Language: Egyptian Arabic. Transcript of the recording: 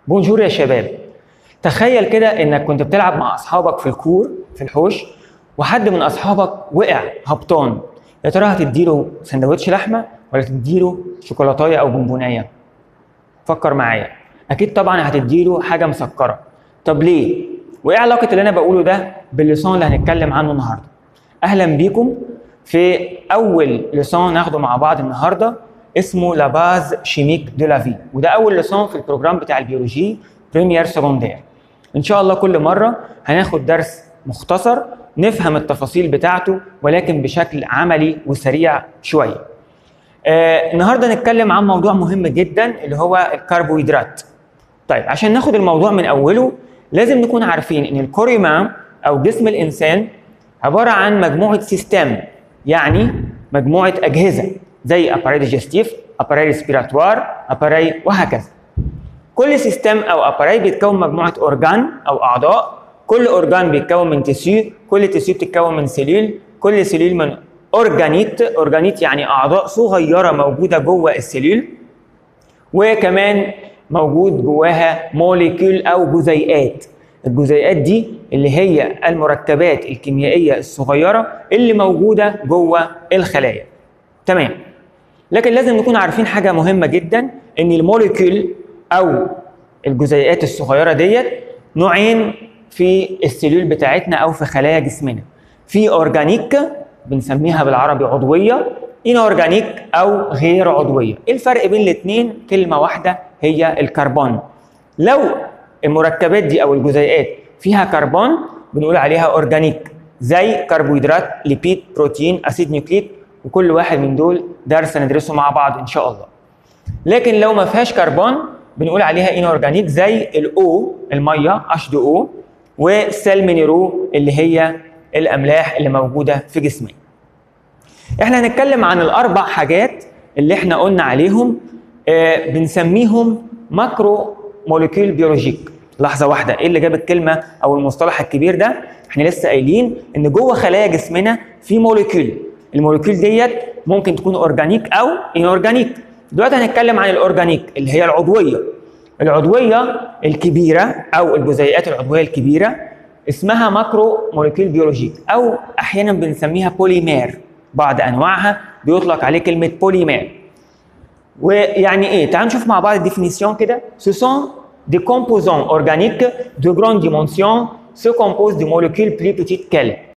بونجور يا شباب تخيل كده انك كنت بتلعب مع اصحابك في الكور في الحوش وحد من اصحابك وقع هبطان يا ترى هتديله سندوتش لحمه ولا تديله شوكولاتايه او بونبونايه فكر معايا اكيد طبعا هتديله حاجه مسكره طب ليه وايه علاقه اللي انا بقوله ده باللسان اللي هنتكلم عنه النهارده اهلا بيكم في اول لسان ناخده مع بعض النهارده اسمه لا باز شيميك دو لا في وده اول لسان في البروجرام بتاع البيولوجي بريمير سكوندير ان شاء الله كل مره هناخد درس مختصر نفهم التفاصيل بتاعته ولكن بشكل عملي وسريع شويه آه النهارده نتكلم عن موضوع مهم جدا اللي هو الكربوهيدرات طيب عشان ناخد الموضوع من اوله لازم نكون عارفين ان الكوريما او جسم الانسان عباره عن مجموعه سيستم يعني مجموعه اجهزه زي اباري ديجستيف اباري ريسبيراتوار اباري وهكذا كل سيستم او اباري بيتكون مجموعه اورجان او اعضاء كل اورجان بيتكون من تيسيو كل تيسيو بتتكون من سليل كل سليل من اورجانيت اورجانيت يعني اعضاء صغيره موجوده جوه السليل وكمان موجود جواها موليكيول او جزيئات الجزيئات دي اللي هي المركبات الكيميائيه الصغيره اللي موجوده جوه الخلايا تمام لكن لازم نكون عارفين حاجه مهمه جدا ان الموليكيول او الجزيئات الصغيره ديت نوعين في السلول بتاعتنا او في خلايا جسمنا في اورجانيك بنسميها بالعربي عضويه اورجانيك او غير عضويه ايه الفرق بين الاثنين كلمه واحده هي الكربون لو المركبات دي او الجزيئات فيها كربون بنقول عليها اورجانيك زي كربوهيدرات ليبيد بروتين اسيد نيوكليك وكل واحد من دول درس هندرسه مع بعض ان شاء الله لكن لو ما فيهاش كربون بنقول عليها ان اورجانيك زي الاو الميه اتش دي او والسيل مينيرو اللي هي الاملاح اللي موجوده في جسمنا احنا هنتكلم عن الاربع حاجات اللي احنا قلنا عليهم آه بنسميهم ماكرو موليكيول بيولوجيك لحظه واحده ايه اللي جاب الكلمه او المصطلح الكبير ده احنا لسه قايلين ان جوه خلايا جسمنا في موليكيول الموليكيول ديت ممكن تكون اورجانيك او انورجانيك دلوقتي هنتكلم عن الاورجانيك اللي هي العضويه العضويه الكبيره او الجزيئات العضويه الكبيره اسمها ماكرو موليكيول بيولوجيك او احيانا بنسميها بوليمير بعض انواعها بيطلق عليه كلمه بوليمير ويعني ايه تعالوا نشوف مع بعض الديفينيسيون كده ce sont des composants organiques de grande dimension se composent de molécules plus petites qu'elles